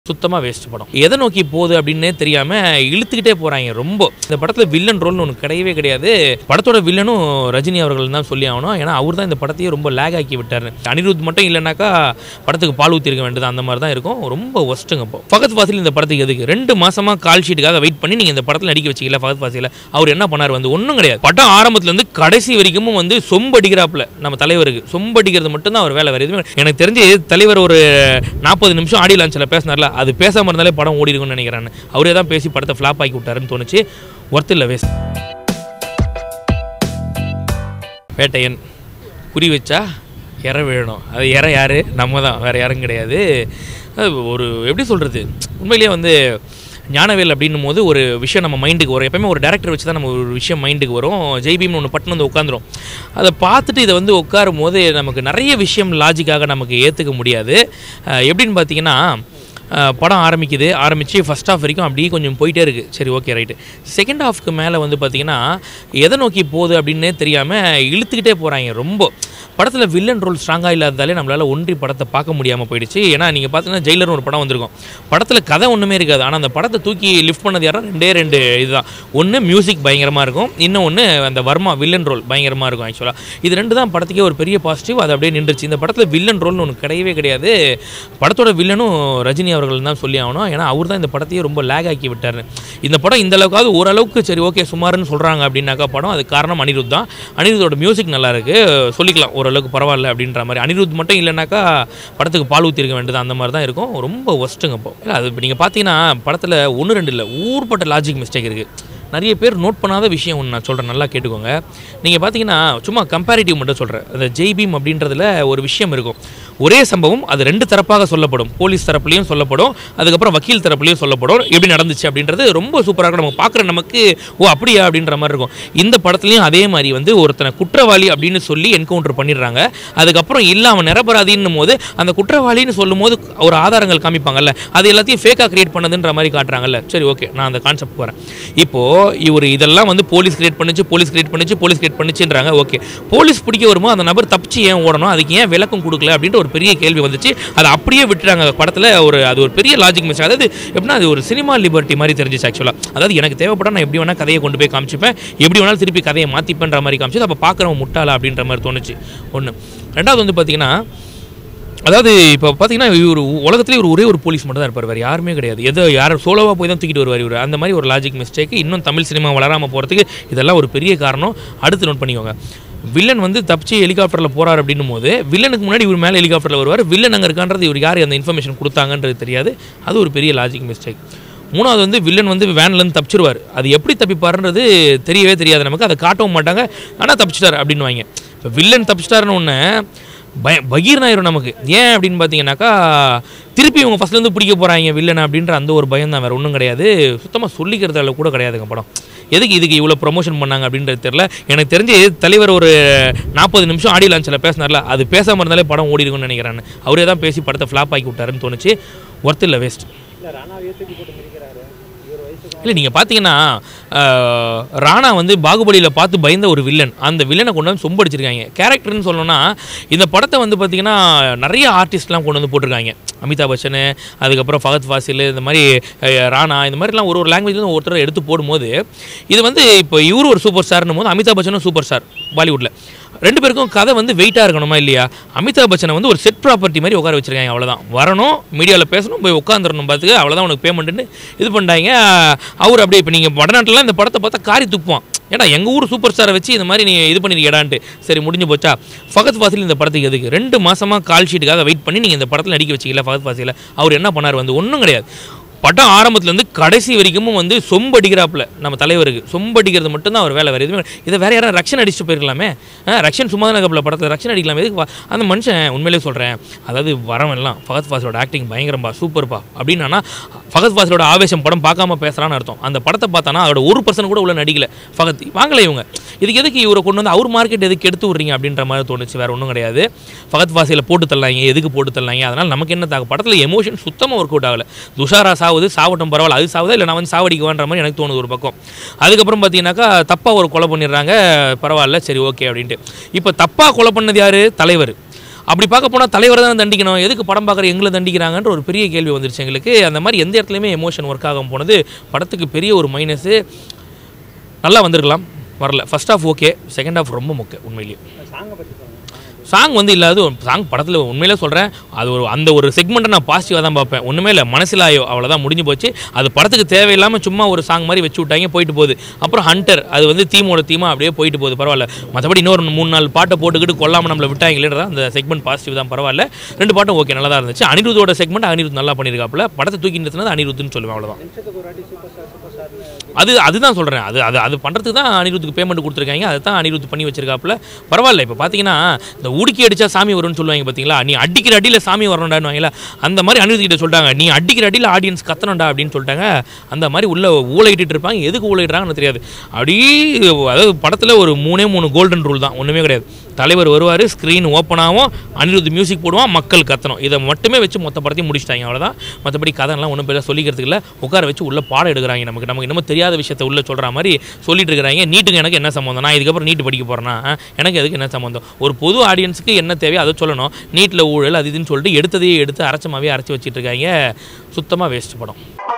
சுத்தமாக வேஸ்ட் படம் எதை நோக்கி போகுது அப்படின்னே தெரியாமல் இழுத்துக்கிட்டே போகிறாங்க ரொம்ப இந்த படத்தில் வில்லன் ரோல்னு ஒன்று கிடையவே கிடையாது படத்தோட வில்லனும் ரஜினி அவர்கள் தான் சொல்லி ஆகணும் ஏன்னா அவர் தான் இந்த படத்தையே ரொம்ப லேக் ஆக்கி விட்டார் அனிருத் மட்டும் இல்லைனாக்கா படத்துக்கு பால் ஊற்றிருக்க வேண்டியது அந்த மாதிரி தான் இருக்கும் ரொம்ப ஒஸ்ட்டுங்க இப்போ ஃபகத் ஃபாசில் இந்த படத்துக்கு எதுக்கு ரெண்டு மாசமாக கால் ஷீட்டுக்காக வெயிட் பண்ணி நீங்கள் இந்த படத்தில் நடிக்க வச்சிக்கல ஃபகத் ஃபாசில் அவர் என்ன பண்ணார் வந்து ஒன்றும் கிடையாது படம் ஆரம்பத்துலேருந்து கடைசி வரைக்கும் வந்து சொம்படிக்கிறாப்புல நம்ம தலைவருக்கு சொம்படிக்கிறது மட்டும்தான் அவர் வேலை வேறு எதுவுமே எனக்கு தெரிஞ்சு தலைவர் ஒரு நாற்பது நிமிஷம் ஆடியோ லான்ச்சில் பேசினார்ல அது பேசாமல் இருந்தாலே படம் ஓடி இருக்கும்னு நினைக்கிறேன் அவரே தான் பேசி படத்தை ஃப்ளாப் ஆக்கி விட்டாருன்னு தோணுச்சு ஒர்த் இல்லை வேஸ்ட் வேட்டையன் குறி வச்சா இற வேணும் அது இற யார் நம்ம தான் வேறு யாரும் கிடையாது அது ஒரு எப்படி சொல்கிறது உண்மையிலேயே வந்து ஞானவேல் அப்படின்னும் போது ஒரு விஷயம் நம்ம மைண்டுக்கு வரும் எப்பயுமே ஒரு டேரக்டர் வச்சு தான் நம்ம ஒரு விஷயம் மைண்டுக்கு வரும் ஜெய்பீம்னு ஒன்று பட்டுன்னு வந்து உட்காந்துரும் அதை பார்த்துட்டு இதை வந்து உட்காரும் போது நமக்கு நிறைய விஷயம் லாஜிக்காக நமக்கு ஏற்றுக்க முடியாது அஹ் எப்படின்னு பார்த்தீங்கன்னா அஹ் படம் ஆரம்பிக்குது ஆரம்பித்து ஃபஸ்ட் ஹாஃப் வரைக்கும் அப்படியே கொஞ்சம் போயிட்டே இருக்குது சரி ஓகே ரைட்டு செகண்ட் ஹாஃப்க்கு மேலே வந்து பார்த்தீங்கன்னா எதை நோக்கி போகுது அப்படின்னே தெரியாமல் இழுத்துக்கிட்டே போகிறாங்க ரொம்ப படத்தில் வில்லன் ரோல் ஸ்ட்ராங்காக இல்லாததாலே நம்மளால் ஒன்றி படத்தை பார்க்க முடியாமல் போயிடுச்சு ஏன்னா நீங்கள் பார்த்தீங்கன்னா ஜெயிலர்னு ஒரு படம் வந்திருக்கும் படத்தில் கதை ஒன்றுமே இருக்காது ஆனால் அந்த படத்தை தூக்கி லிஃப்ட் பண்ணது யாரா ரெண்டே ரெண்டு இதுதான் ஒன்று மியூசிக் பயங்கரமாக இருக்கும் இன்னொன்று அந்த வர்மா வில்லன் ரோல் பயங்கரமாக இருக்கும் ஆக்சுவலாக இது ரெண்டு தான் படத்துக்கே ஒரு பெரிய பாசிட்டிவ் அது அப்படியே நின்றுச்சு இந்த படத்தில் வில்லன் ரோல்னு ஒன்று கிடையவே கிடையாது படத்தோட வில்லனும் ரஜினி அவர்கள் தான் சொல்லி ஆகணும் ஏன்னா அவர் தான் இந்த படத்தையே ரொம்ப லேக் ஆக்கி விட்டார் இந்த படம் இந்த அளவுக்காவது ஓரளவுக்கு சரி ஓகே சுமாருன்னு சொல்கிறாங்க அப்படின்னாக்கா படம் அது காரணம் அனிருத் தான் அனிருத்தோட மியூசிக் நல்லா இருக்கு சொல்லிக்கலாம் ஓரளவுக்கு பரவாயில்ல அப்படின்ற மாதிரி அனிருத் மட்டும் இல்லைனாக்கா படத்துக்கு பால் ஊற்றிருக்க வேண்டியது அந்த மாதிரி தான் இருக்கும் ரொம்ப ஒஸ்ட்டுங்க இப்போ இல்லை அது இப்போ நீங்கள் பார்த்தீங்கன்னா படத்தில் ஒன்று ரெண்டு இல்லை ஊர்பட்ட லாஜிக் மிஸ்டேக் இருக்குது நிறைய பேர் நோட் பண்ணாத விஷயம் ஒன்று நான் சொல்கிறேன் நல்லா கேட்டுக்கோங்க நீங்கள் பார்த்தீங்கன்னா சும்மா கம்பேரிட்டிவ் மட்டும் சொல்கிறேன் அந்த ஜெய்பீம் அப்படின்றதுல ஒரு விஷயம் இருக்கும் ஒரே சம்பவம் அது ரெண்டு தரப்பாக சொல்லப்படும் போலீஸ் தரப்புலையும் சொல்லப்படும் அதுக்கப்புறம் வக்கீல் தரப்புலையும் சொல்லப்படும் எப்படி நடந்துச்சு அப்படின்றது ரொம்ப சூப்பராக இருக்கும் நம்ம பார்க்குற நமக்கு ஓ அப்படியா அப்படின்ற மாதிரி இருக்கும் இந்த படத்துலையும் அதே மாதிரி வந்து ஒருத்தனை குற்றவாளி அப்படின்னு சொல்லி என்கவுண்டர் பண்ணிடுறாங்க அதுக்கப்புறம் இல்லை அவன் நிரபராதின்னும் போது அந்த குற்றவாளின்னு சொல்லும்போது ஒரு ஆதாரங்கள் காமிப்பாங்கல்ல அது எல்லாத்தையும் ஃபேக்காக கிரியேட் பண்ணதுன்ற மாதிரி காட்டுறாங்கல்ல சரி ஓகே நான் அந்த கான்செப்ட் வரேன் இப்போது இவர் இதெல்லாம் வந்து போலீஸ் கிரியேட் பண்ணுச்சு போலீஸ் கிரியேட் பண்ணுச்சு போலீஸ் கிரியேட் பண்ணுச்சுன்றாங்க ஓகே போலீஸ் பிடிக்க வரும்போது அந்த நபர் தப்பிச்சு ஏன் ஓடணும் அதுக்கு ஏன் விளக்கம் கொடுக்கல அப்படின்ற ஒரு பெரிய கேள்வி வந்துச்சு அதை அப்படியே விட்டுறாங்க படத்தில் ஒரு அது ஒரு பெரிய லாஜிக் மிஸ் அதாவது எப்படின்னா அது ஒரு சினிமா லிபர்ட்டி மாதிரி தெரிஞ்சிச்சு ஆக்சுவலாக அதாவது எனக்கு தேவைப்பட நான் எப்படி வேணால் கதையை கொண்டு போய் காமிச்சிப்பேன் எப்படி வேணாலும் திருப்பி கதையை மாற்றிப்பேன்ற மாதிரி காமிச்சு அப்போ பார்க்குறவன் முட்டாளா அப்படின்ற மாதிரி தோணுச்சு ஒன்று ரெண்டாவது வந்து பார்த்தீங்கன்னா அதாவது இப்போ பார்த்தீங்கன்னா இவர் உலகத்திலே ஒரு ஒரே ஒரு போலீஸ் மட்டும் தான் இருப்பார் வேறு யாருமே கிடையாது எதோ யாரும் சோலோவாக போய் தான் தூக்கிட்டு வருவார் இவர் அந்த மாதிரி ஒரு லாஜிக் மிஸ்டேக் இன்னும் தமிழ் சினிமா வளராமல் போகிறதுக்கு இதெல்லாம் ஒரு பெரிய காரணம் அடுத்து நோட் பண்ணிக்கோங்க வில்லன் வந்து தப்பிச்சு ஹெலிகாப்டரில் போகிறார் அப்படின்னும் போது வில்லனுக்கு முன்னாடி இவர் மேலே ஹெலிகாப்டரில் வருவார் வில்லன் அங்கே இருக்கான்றது இவர் யார் அந்த இன்ஃபர்மேஷன் கொடுத்தாங்கன்றது தெரியாது அது ஒரு பெரிய லாஜிக் மிஸ்டேக் மூணாவது வந்து வில்லன் வந்து வேன்லேருந்து தப்பிச்சிருவார் அது எப்படி தப்பிப்பாருன்றது தெரியவே தெரியாது நமக்கு அதை காட்டவும் மாட்டாங்க ஆனால் தப்பிச்சிட்டார் அப்படின்னு வாங்க இப்போ வில்லன் தப்பிச்சிட்டாருன்னு ஒன்று பய பகீர்னாயிரும் நமக்கு ஏன் அப்படின்னு பார்த்தீங்கன்னாக்கா திருப்பி இவங்க ஃபஸ்ட்லேருந்து பிடிக்க போகிறாங்க வில்லன் அப்படின்ற அந்த ஒரு பயம் தான் வேறு ஒன்றும் கிடையாது சுத்தமாக சொல்லிக்கிறது அளவு கூட கிடையாதுங்க படம் எதுக்கு இதுக்கு இவ்வளோ ப்ரொமோஷன் பண்ணாங்க அப்படின்றது தெரில எனக்கு தெரிஞ்சு தலைவர் ஒரு நாற்பது நிமிஷம் ஆடியோ லான்ச்சில் பேசினார்ல அது பேசாமல் இருந்தாலே படம் ஓடி இருக்கும்னு நினைக்கிறேன் அவரே தான் பேசி படத்தை ஃப்ளாப் ஆக்கி விட்டாருன்னு தோணுச்சு ஒர்த் இல்லை வேஸ்ட் இல்லை நீங்கள் பார்த்தீங்கன்னா ஆஹ், ராணா வந்து பாகுபலியில் பார்த்து பயந்த ஒரு வில்லன் அந்த வில்லனை கொண்டு வந்து சொம்படிச்சிருக்காங்க கேரக்டர்னு சொல்லணும்னா இந்த படத்தை வந்து பார்த்தீங்கன்னா நிறைய ஆர்டிஸ்ட்லாம் கொண்டு வந்து போட்டிருக்காங்க அமிதாப் பச்சன் அதுக்கப்புறம் ஃபகத் ஃபாசில் இந்த மாதிரி அஹ், ராணா இந்த மாதிரிலாம் ஒரு ஒரு லாங்குவேஜ்லேருந்து ஒருத்தர் எடுத்து போடும்போது இது வந்து இப்போ இவரு ஒரு சூப்பர் ஸ்டார்னும் போது அமிதாப் பச்சனும் சூப்பர் ஸ்டார் பாலிவுட்டில் ரெண்டு பேருக்கும் கதை வந்து வெயிட்டாக இருக்கணுமா இல்லையா அமிதாப் பச்சனை வந்து ஒரு செட் ப்ராப்பர்ட்டி மாதிரி உட்கார வச்சிருக்காங்க அவ்வளோதான் வரணும் மீடியாவில் பேசணும் போய் உட்காந்துடணும் பார்த்துக்க அவ்வளோதான் உனக்கு பேமெண்ட்டுன்னு இது பண்ணிட்டாங்க அவர் அப்படியே இப்போ நீங்கள் வடநாட்டிலாம் இந்த படத்தை பார்த்தா காரி துப்புவான் ஏடா எங்கள் ஊர் சூப்பர் ஸ்டாரை வச்சு இந்த மாதிரி நீ இது பண்ணிருக்கேடான்ட்டு சரி முடிஞ்சு போச்சா ஃபகத் ஃபாசில் இந்த படத்துக்கு எதுக்கு ரெண்டு மாசமாக கால் ஷீட்டுக்காக வெயிட் பண்ணி நீங்கள் இந்த படத்தில் நடிக்க வச்சிக்கல ஃபகத் ஃபாசில் அவர் என்ன பண்ணார் வந்து ஒன்றும் கிடையாது படம் ஆரம்பத்துலேருந்து கடைசி வரைக்கும் வந்து சொம்படிக்கிறாப்புல நம்ம தலைவருக்கு சொம்படிக்கிறது மட்டும்தான் அவர் வேலை வேறு எதுவுமே கிடையாது. இதை வேற யாரும் ரக்ஷன் அடிச்சுட்டு போயிருக்கலாமே ஆ, ரக்ஷன் சும்மா தானே கப்பல படத்தில் ரக்ஷன் அடிக்கலாமே எதுக்கு வா- அந்த மனுஷன் உண்மையிலேயே சொல்கிறேன் அதாவது வரவன் எல்லாம் ஃபகத் ஃபாசிலோட ஆக்டிங் பயங்கரம்பா சூப்பர்ப்பா அப்படின்னா ஃபகத் ஃபாசிலோட ஆவேசம் படம் பார்க்காம பேசுகிறான்னு அர்த்தம் அந்த படத்தை பார்த்தானா அதோட ஒரு பர்சன்ட் கூட உள்ள நடிக்கல ஃபகத் வாங்கலை இவங்க இதுக்கு எதுக்கு இவரை கொண்டு வந்து அவர் மார்க்கெட் எதுக்கு எடுத்து விட்றீங்க அப்படின்ற மாதிரி தோணுச்சு வேற ஒன்றும் கிடையாது ஃபகத் ஃபாசில போட்டு தள்ளாங்க எதுக்கு போட்டு தள்ளாங்க அதனால் நமக்கு என்ன தாங்க படத்தில் எமோஷன் சுத்தமாக ஒர்க் அவுட் ஆகல துஷாரா சாவுது சாவட்டும் பரவாயில்ல அது சாவுதா இல்லை நான் வந்து சாவடிக்குவான்ற மாதிரி எனக்கு தோணுது ஒரு பக்கம் அதுக்கப்புறம் பார்த்தீங்கன்னாக்கா தப்பாக ஒரு கொலை பண்ணிடுறாங்க பரவாயில்ல சரி ஓகே அப்படின்ட்டு இப்போ தப்பாக கொலை பண்ணது யார் தலைவர் அப்படி பார்க்க போனால் தலைவர் தான் தண்டிக்கணும் எதுக்கு படம் பார்க்குற எங்களை தண்டிக்கிறாங்கன்ற ஒரு பெரிய கேள்வி வந்துருச்சு எங்களுக்கு அந்த மாதிரி எந்த இடத்துலையுமே எமோஷன் ஒர்க் ஆகாம போனது படத்துக்கு பெரிய ஒரு மைனஸு நல்லா வந்திருக்கலாம் வரல first half okay second half ரொம்ப மொக்க உண்மையிலேயே சாங்கை பற்றி சொல்லுங்கள் சாங் வந்து இல்லாத சாங் படத்தில் உண்மையிலே சொல்கிறேன் அது ஒரு அந்த ஒரு செக்மெண்ட்டை நான் பாசிட்டிவாக தான் பார்ப்பேன் ஒன்றுமே இல்லை மனசிலாயோ அவ்வளோதான் முடிஞ்சு போச்சு அது படத்துக்கு தேவையில்லாமல் சும்மா ஒரு சாங் மாதிரி வச்சு விட்டாங்க போயிட்டு போகுது அப்புறம் ஹண்டர் அது வந்து தீமோட தீமா அப்படியே போயிட்டு போகுது பரவாயில்ல மற்றபடி இன்னொரு மூணு நாலு பாட்டை போட்டுக்கிட்டு கொல்லாமல் நம்மளை விட்டாங்களேன்றதா அந்த செக்மெண்ட் பாசிட்டிவ் தான் பரவாயில்ல ரெண்டு பாட்டும் ஓகே நல்லா தான் இருந்துச்சு அனிருத்தோட செக்மெண்ட் அனிருத் நல்லா பண்ணியிருக்காப்புல படத்தை தூக்கி நிறுத்தினது அனிருத்துன்னு சொல்லுவேன் அவ்வளோதான் நிமிஷத்துக்கு ஒரு வாட்டி சூப்பர் ஸ்டார் சூப்பர் ஸ்டார்னு அது அதுதான் சொல்கிறேன் அது அது அது பண்ணுறதுக்கு தான் அனிருத்துக்கு பேமெண்ட் கொடுத்துருக்காங்க அதை தான் அனிருத் பண்ணி வச்சிருக்காப்புல பரவாயில்ல இப்போ பார்த்தீங்கன்னா இந்த உடுக்கி அடிச்சா சாமி வரும்னு சொல்லுவாங்க பார்த்தீங்களா நீ அடிக்கிற அடியில் சாமி வரணும்டான்னு அந்த மாதிரி அனிருத் கிட்ட சொல்லிட்டாங்க நீ அடிக்கிற அடியில் ஆடியன்ஸ் கத்தணும்டா அப்படின்னு சொல்லிட்டாங்க அந்த மாதிரி உள்ள ஊழையிட்டு இருப்பாங்க எதுக்கு ஊழையிடுறாங்கன்னு தெரியாது அப்படி அதாவது படத்தில் ஒரு மூணே மூணு கோல்டன் ரூல் தான் ஒன்றுமே கிடையாது தலைவர் வருவார் ஸ்க்ரீன் ஓப்பன் ஆகும் அனிருத் மியூசிக் போடுவான் மக்கள் கத்தணும் இதை மட்டுமே வச்சு மொத்த படத்தையும் முடிச்சிட்டாங்க அவ்வளோதான் மற்றபடி கதைலாம் ஒன்றும் பெருசாக சொல்லிக்கிறதுக்கு இல்லை உட்கார வச்சு உள்ள பாடம் எடுக்கிறாங்க நமக்கு நமக்கு இன்னமும் தெரியாத விஷயத்தை உள்ள சொல்கிற மாதிரி சொல்லிட்டு இருக்கிறாங்க நீட்டுக்கு எனக்கு என்ன சம்மந்தம் நான் இதுக்கப்புறம் நீட்டு படிக்க போகிறேன்னா எனக்கு அதுக்கு என்ன சம்மந்தம் ஒரு பொது ஆடியன்ஸுக்கு என்ன தேவையோ அதை சொல்லணும் நீட்டில் ஊழல் அது இதுன்னு சொல்லிட்டு எடுத்ததையே எடுத்து அரைச்சமாவே அரைச்சி வச்சிட்டு இருக்காங்க சுத்தமாக வேஸ்ட் படம்